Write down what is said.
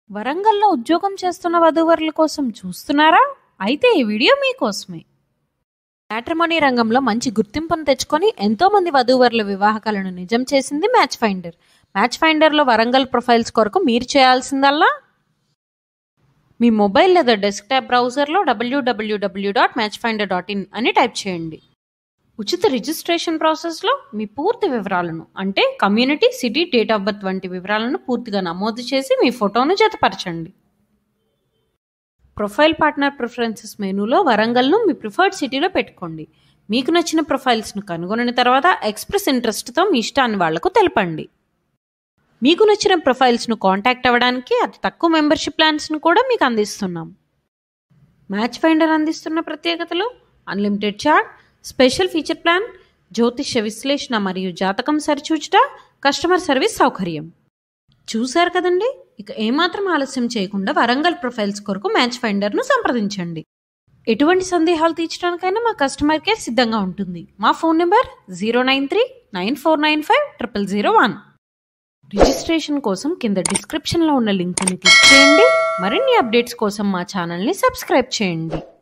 వరంగల్లో ఉద్యోగం చేస్తున్న వధూవరుల కోసం చూస్తున్నారా అయితే ఈ వీడియో మీకోసమే మ్యాట్రిమోనీ రంగంలో మంచి గుర్తింపును తెచ్చుకొని ఎంతో మంది వధూవరుల వివాహకాలను నిజం చేసింది మ్యాచ్ ఫైండర్ మ్యాచ్ ఫైండర్లో వరంగల్ ప్రొఫైల్స్ కొరకు మీరు చేయాల్సిందల్లా మీ మొబైల్ లేదా డెస్క్టాప్ బ్రౌజర్లో WWW dot match finder dot in అని టైప్ చేయండి ఉచిత రిజిస్ట్రేషన్ ప్రాసెస్లో మీ పూర్తి వివరాలను అంటే community city date of birth వంటి వివరాలను పూర్తిగా నమోదు చేసి మీ ఫోటోను జతపరచండి ప్రొఫైల్ పార్ట్నర్ ప్రిఫరెన్సెస్ మెనూలో వరంగల్ను మీ ప్రిఫర్డ్ సిటీలో పెట్టుకోండి మీకు నచ్చిన ప్రొఫైల్స్ను కనుగొనిన తర్వాత ఎక్స్ప్రెస్ ఇంట్రెస్ట్తో మీ ఇష్టాన్ని వాళ్లకు తెలపండి మీకు నచ్చిన ప్రొఫైల్స్ను కాంటాక్ట్ అవ్వడానికి అతి తక్కువ మెంబర్షిప్ ప్లాన్స్ను కూడా మీకు అందిస్తున్నాం మ్యాచ్ ఫైండర్ అందిస్తున్న ప్రత్యేకతలు unlimited chart special feature plan జ్యోతిష్య విశ్లేషణ మరియు జాతకం సరిచూచుట కస్టమర్ సర్వీస్ సౌకర్యం చూశారు కదండి ఇక ఏమాత్రం ఆలస్యం చేయకుండా వరంగల్ ప్రొఫైల్స్ కొరకు మ్యాచ్ ఫైండర్ను సంప్రదించండి ఎటువంటి సందేహాలు తీర్చడానికైనా మా కస్టమర్ కేర్ సిద్ధంగా ఉంటుంది మా phone number zero nine three nine four nine five triple zero one registration కోసం కింద డిస్క్రిప్షన్లో ఉన్న లింక్ని క్లిక్ చేయండి మరిన్ని అప్డేట్స్ కోసం మా ఛానల్ని సబ్స్క్రైబ్ చేయండి